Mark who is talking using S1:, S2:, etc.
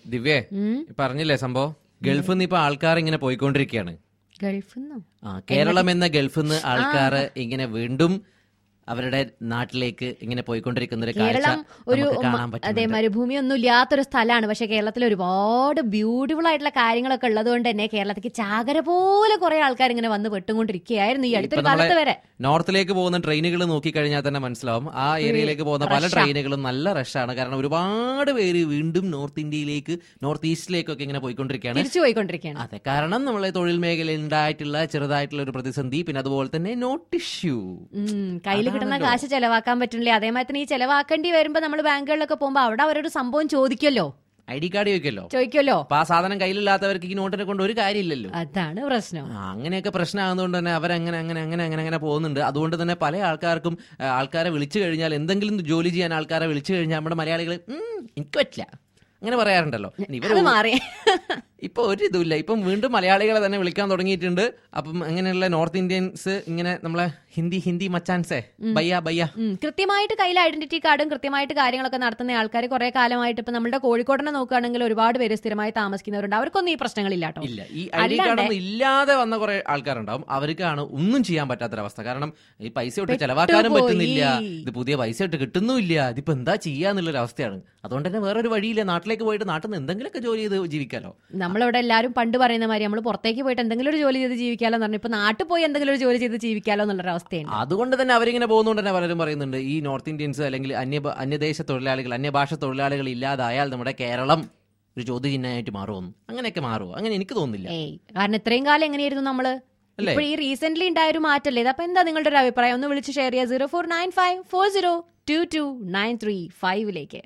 S1: ദിവ്യേ
S2: ഉം.
S1: പറഞ്ഞില്ലേ സംഭവം ഗൾഫിൽ നിന്ന് ഇപ്പൊ ആൾക്കാർ ഇങ്ങനെ പോയിക്കൊണ്ടിരിക്കുകയാണ്
S2: ഗൾഫിൽ നിന്നോ
S1: ആ കേരളം എന്ന ഗൾഫിൽ നിന്ന് ആൾക്കാർ ഇങ്ങനെ വീണ്ടും അവരുടെ നാട്ടിലേക്ക് ഇങ്ങനെ പോയിക്കൊണ്ടിരിക്കുന്ന ഒരു കാഴ്ച
S2: കേരളം ഒരു
S1: നമുക്ക് കാണാൻ
S2: അതെ
S1: പറ്റും
S2: മരുഭൂമി ഒന്നും ഇല്ലാത്തൊരു സ്ഥലമാണ് പക്ഷെ കേരളത്തിൽ ഒരുപാട് ബ്യൂട്ടിഫുൾ ആയിട്ടുള്ള കാര്യങ്ങളൊക്കെ ഉള്ളത് കൊണ്ട് തന്നെ കേരളത്തിലേക്ക് ചാകര പോലെ കുറെ ആൾക്കാർ ഇങ്ങനെ വന്ന് വെട്ടുകൊണ്ടിരിക്കുകയായിരുന്നു ഈ അടുത്തൊരു
S1: ഇപ്പൊ നമ്മളെ
S2: കാലത്ത് വരെ
S1: നോർത്തിലേക്ക് പോകുന്ന ട്രെയിനുകൾ നോക്കിക്കഴിഞ്ഞാൽ തന്നെ മനസ്സിലാവും ആ ഏരിയയിലേക്ക് പോകുന്ന പല
S2: rush ആ.
S1: ട്രെയിനുകളും നല്ല റഷാണ് കാരണം ഒരുപാട് പേര് വീണ്ടും നോർത്ത് ഇന്ത്യയിലേക്ക് നോർത്ത് ഈസ്റ്റിലേക്കൊക്കെ ഇങ്ങനെ പോയിക്കൊണ്ടിരിക്കുകയാണ്
S2: തിരിച്ചു പോയിക്കൊണ്ടിരിക്കുകയാണ്
S1: അതെ കാരണം നമ്മളെ തൊഴിൽ മേഖലയിൽ ഉണ്ടായിട്ടുള്ള ചെറുതായിട്ടുള്ള ഒരു പ്രതിസന്ധി പിന്നെ അതുപോലെ തന്നെ നോട്ട് ഇഷ്യൂ
S2: ഉം, കയ്യിൽ കിട്ടുന്ന കാശ് ചെലവാക്കാൻ പറ്റുന്നില്ല അതേമാതിരി തന്നെ ഈ ചെലവാക്കേണ്ടി വരുമ്പോ നമ്മൾ ബാങ്കുകളിലൊക്കെ പോകുമ്പോ അവിടെ അവരൊരു സംഭവം ചോദിക്കുമല്ലോ
S1: ഐ ഡി കാർഡ് ചോദിക്കല്ലോ
S2: ചോദിക്കുമല്ലോ
S1: അപ്പൊ ആ സാധനം കയ്യിലില്ലാത്തവർക്ക് ഈ നോട്ടിനെ കൊണ്ട് ഒരു കാര്യമില്ലല്ലോ
S2: അതാണ് പ്രശ്നം
S1: ആ, അങ്ങനെയൊക്കെ പ്രശ്നമാകുന്നതുകൊണ്ട് തന്നെ അവരങ്ങനെ അങ്ങനെ അങ്ങനെ അങ്ങനെ അങ്ങനെ പോകുന്നുണ്ട് അതുകൊണ്ട് തന്നെ പല ആൾക്കാർക്കും ആ, ആൾക്കാരെ വിളിച്ചു കഴിഞ്ഞാൽ എന്തെങ്കിലും ജോലി ചെയ്യാൻ ആൾക്കാരെ വിളിച്ചു കഴിഞ്ഞാൽ നമ്മുടെ മലയാളികൾ "ഉം, എനിക്ക് പറ്റില്ല അങ്ങനെ പറയാറുണ്ടല്ലോ ഇവർ
S2: അത് മാറി
S1: ഇപ്പൊ ഒരു ഇതുമില്ല ഇപ്പം വീണ്ടും മലയാളികളെ തന്നെ വിളിക്കാൻ തുടങ്ങിയിട്ടുണ്ട് അപ്പം അങ്ങനെയുള്ള നോർത്ത് ഇന്ത്യൻസ് ഇങ്ങനെ നമ്മളെ ഹിന്ദി ഹിന്ദി മച്ചാൻസേ ബയ്യ ബയ്യ
S2: ഉം, കൃത്യമായിട്ട് കയ്യിൽ ഐഡന്റിറ്റി കാർഡും കൃത്യമായിട്ട് കാര്യങ്ങളൊക്കെ നടത്തുന്ന ആൾക്കാർ കുറെ കാലമായിട്ട് ഇപ്പൊ നമ്മുടെ കോഴിക്കോടിനെ നോക്കുകയാണെങ്കിൽ ഒരുപാട് പേര് സ്ഥിരമായി താമസിക്കുന്നവരുണ്ട് അവർക്കൊന്നും ഈ പ്രശ്നങ്ങളില്ല കേട്ടോ
S1: ഇല്ല ഈ ഐ ഡി കാർഡൊന്നും ഇല്ലാതെ വന്ന കുറെ ആൾക്കാരുണ്ടാവും അവർക്കാണ് ഒന്നും ചെയ്യാൻ പറ്റാത്തൊരവസ്ഥ കാരണം ഈ പൈസ ഇട്ട് ചെലവാക്കാനും
S2: പെട്ടുപോയി.
S1: പറ്റുന്നില്ല ഇത് പുതിയ പൈസ ഇട്ട് കിട്ടുന്നുമില്ല ഇതിപ്പോ എന്താ ചെയ്യാന്നുള്ളൊരു അവസ്ഥയാണ് അതുകൊണ്ട് തന്നെ വേറൊരു വഴിയില്ല നാട്ടിലേക്ക് പോയിട്ട് നാട്ടിൽ നിന്ന് എന്തെങ്കിലുമൊക്കെ ജോലി ചെയ്ത് ജീവിക്കാലോ
S2: നമ്മളിവിടെ എല്ലാവരും പണ്ട് പറയുന്ന മാതിരി നമ്മൾ പുറത്തേക്ക് പോയിട്ട് എന്തെങ്കിലും ഒരു ജോലി ചെയ്ത് ജീവിക്കാലോ എന്ന് പറഞ്ഞു ഇപ്പൊ നാട്ടിൽ പോയി എന്തെങ്കിലും ഒരു ജോലി ചെയ്ത് ജീവിക്കാലോ എന്നുള്ളൊരു അവസ്ഥയാണ്
S1: അതുകൊണ്ട് തന്നെ അവരിങ്ങനെ പോകുന്നതുകൊണ്ട് തന്നെ പലരും പറയുന്നുണ്ട് ഈ നോർത്ത് ഇന്ത്യൻസ് അല്ലെങ്കിൽ അന്യ അന്യദേശ തൊഴിലാളികൾ അന്യഭാഷ തൊഴിലാളികൾ ഇല്ലാതായാൽ നമ്മുടെ കേരളം ഒരു ചോദ്യചിഹ്നമായിട്ട് മാറുമെന്ന് അങ്ങനെയൊക്കെ മാറുമോ അങ്ങനെ എനിക്ക് തോന്നുന്നില്ല
S2: ഏയ് കാരണം ഇത്രയും കാലം എങ്ങനെയായിരുന്നു നമ്മള്
S1: അല്ലേ?
S2: ഇപ്പോൾ ഈ റീസെന്റ് ഉണ്ടായ ഒരു മാറ്റല്ലേ ഇത് അപ്പൊ എന്താ നിങ്ങളുടെ ഒരു അഭിപ്രായം ഒന്ന് വിളിച്ച് ഷെയർ ചെയ്യുക zero four nine five four zero two two nine three ഫൈവിലേക്ക്